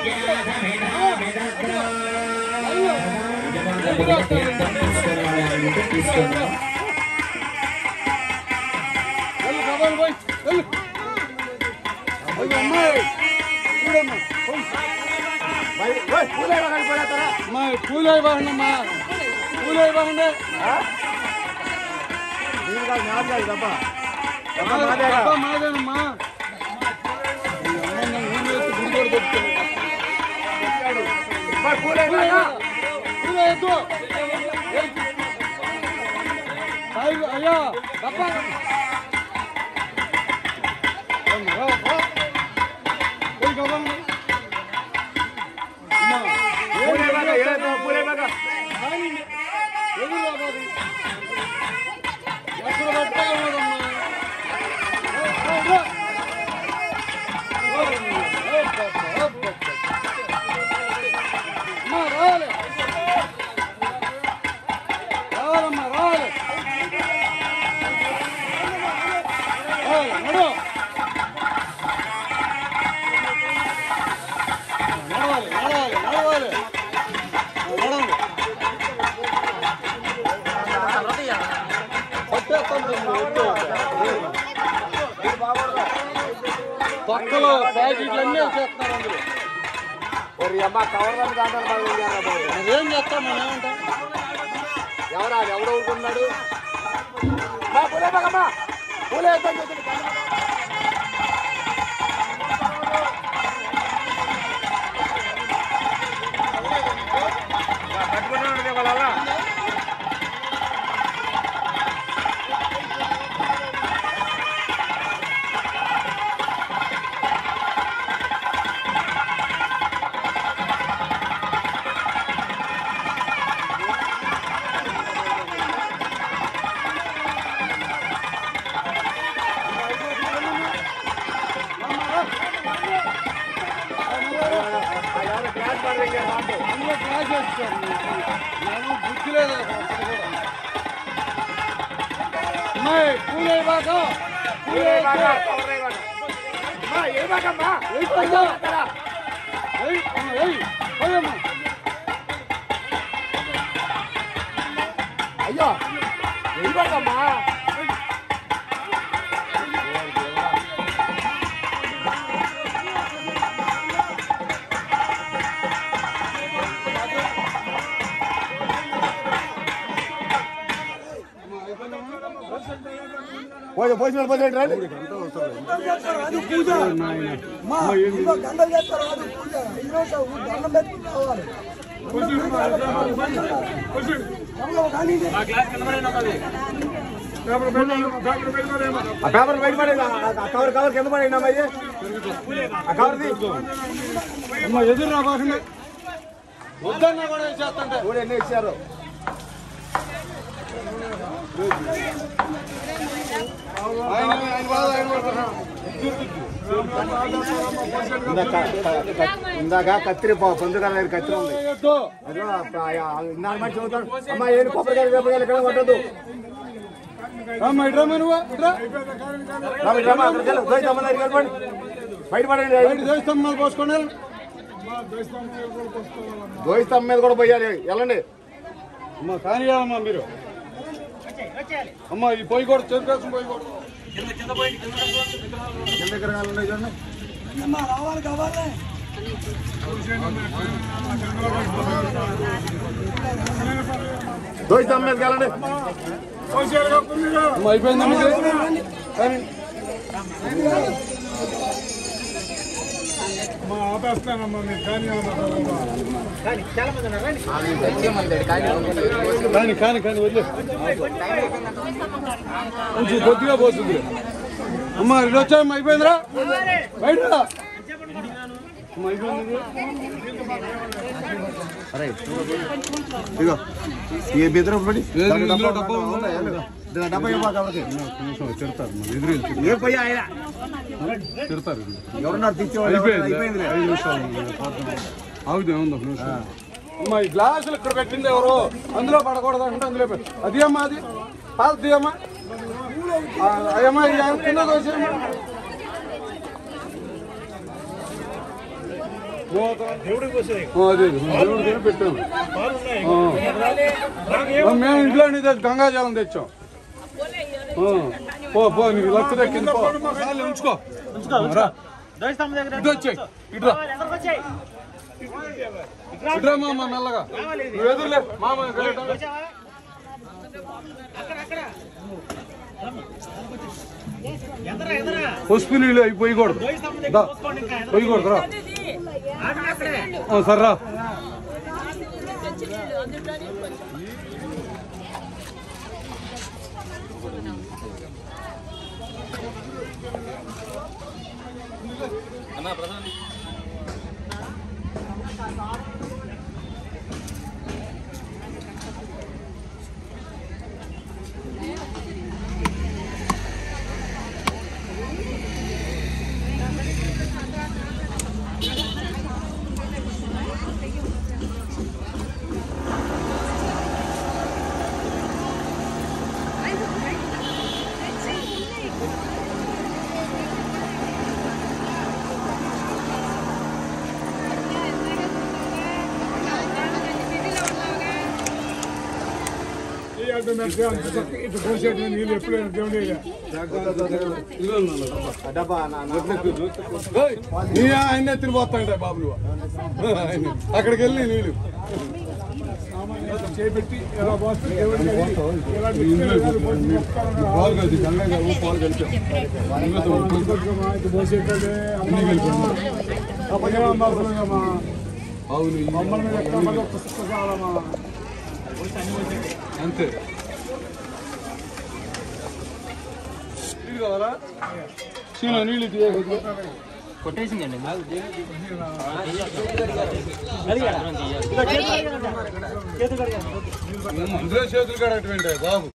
తీసుకున్నాం వెళ్ళు కబల్ పోయి వెళ్ళు అయ్యో అమ్మాయి చూడమ్మా పోయి. అమ్మాయి కూలే బాగుందమ్మా కూలే బాగుంది డబ్బా మాదేనమ్మా ఈ అమ్మాయి నన్ను ఊరు వేసి గుడి కూడా దొరుకుతుంది కూలే ఎద్దు అయ్యో అయ్యా డబ్బా రా, రా. పోయి కబల్ అమ్మా ఎదురు బాబు ఎక్కడ పట్టుకోవాలమ్మా అమ్మా రావాలి రావాలమ్మా రావాలి రావాలి నడు నడవాలి నడవాలి నడవాలి నడవండి పక్కలో ప్యాకెట్లు అన్నీ వేసేస్తున్నారు అందులో అమ్మ కవర్ కాంటారు బాబు మరేం చేస్తాం మనం ఏమంటాం ఎవరా ఎవడు ఊరుకున్నాడు మా పూలే బాగమ్మా పూలే వేద్దాం చూడండి. పట్టుకున్నాడు వాళ్ళ అలా. ఆ ఎవరు క్లాస్ పడదు మాకు అందులో క్లాస్ వేస్తారు ఏమో బుద్ధి లేదు అసలు కూడా. అమ్మాయి పూలే బాగా పూలే పూలే బాగా కవర్ బాగా అమ్మా ఏ బాగమ్మా ఏయ్ పైగా. అక్కడ. ఏయ్ అమ్మ, ఏయ్ పోయమ్మ అయ్యో ఏ బాగమ్మా పోయి పోయి పోయి రండి ఆ పేపర్ బయట పడేది ఆ కవర్ కవర్ కింద పడేయండి అమ్మాయి ఆ కవర్ తీ అమ్మ ఎదురు రా బాగుంది వద్దన్నా కూడా చేస్తుంటే చూడు ఎన్ని ఇచ్చారు ఆయన ఆయన బాధ ఆయన పడుతున్నా. ఇందాక క- క- ఇందాక కత్తిరి పొందుగా కత్తిరి ఉంది వద్దు. అదిగో, ఆ, నాలుగు మంది చదువుతాడు అమ్మా ఏది కొబ్బరికాయలు వేపకాయలు ఇక్కడ కొట్టద్దు అమ్మ ఇట్రా నువ్వు ఇట్రా బయట పడండి బయట దేశం మీద పోసుకోండి దోయిస్తం మీద కూడా పోయాలి వెళ్ళండి అమ్మ కానియాలమ్మా మీరు అమ్మ ఈ పొయ్యి కూడా చెరుకేసం పొయ్యి కూడా కింద ఎకరాలు ఉన్నాయి చూడండి దోయిస్తం మీదకి వెళ్ళండి అమ్మ అయిపోయిందా మీకు కానీ కానీ కానీ కానీ వదిలే కొంచెం కొద్దిగా పోతుంది అమ్మ ఇది వచ్చాయమ్మ అయిపోయిందిరా బయట రా. అమ్మ అయిపోయింది ఇదిగో ఈ బెదిరం పడి లేదు, ఇందులో డబ్బా ఉందా? డబ్బా ఇవ్వాలి ఎవరికి తిడతారు మన ఎదురు వెళ్తుంది. ఏ పోయి ఆయన తిడతారు ఎవరున్నారు తెచ్చేవాళ్ళు అయిపోయింది అయిపోయింది ఐదు నిమిషాలు ఆగుదే ఉంది ఒక నిమిషం అమ్మా ఈ గ్లాసులు ఇక్కడ పెట్టింది ఎవరు అందులో పడకూడదు అంటే అందులో పెట్టు అది అమ్మా అది పాలది అమ్మా ఆ, అయ్యమ్మా ఇది కింద దోసేయమ్మా మూత దేవుడికి పోసేది ఆ, అదే దేవుడికి పెట్టాము పాలు ఉన్నాయి ఆ. మేము ఇంట్లో నుంచి గంగాజలం తెచ్చాం ఆ. పో పో నీకు లక్కు దక్కింది పో చాలు, ఉంచుకో రా. ఇటు వచ్చేయ్ ఇట్రా ఇట్రా మామ నల్లగా నువ్వు ఎదురులే మామ ఇక్కడ ఇట్రా. పసుపు నీళ్ళు అవి పోయకూడదు దా, పోయకూడదు రా ఆ, సరే రా ఇటు పోసేటి నీళ్ళు ఎప్పుడు దేవుడి నీ ఆయన ఎత్తిన పోతాంటే బాబు నువ్వు ఆయన. అక్కడికి వెళ్ళి నీళ్ళు చేపెట్టి ఎలా పోస్తే దేవుడికి ఎలా పాలు కలిసి గంగా గారు పాలు కలిపాం ఇటు పోసేటోడే అమ్మా ఆవు నెయ్యి. బొమ్మల మీద ఎక్కడ మళ్ళీ ఒక పుస్తకాలమ్మా అంతే నీళ్ళు కావాలా సీనా నీళ్ళు తీయ అందులో చేతులు కడగటం బాబు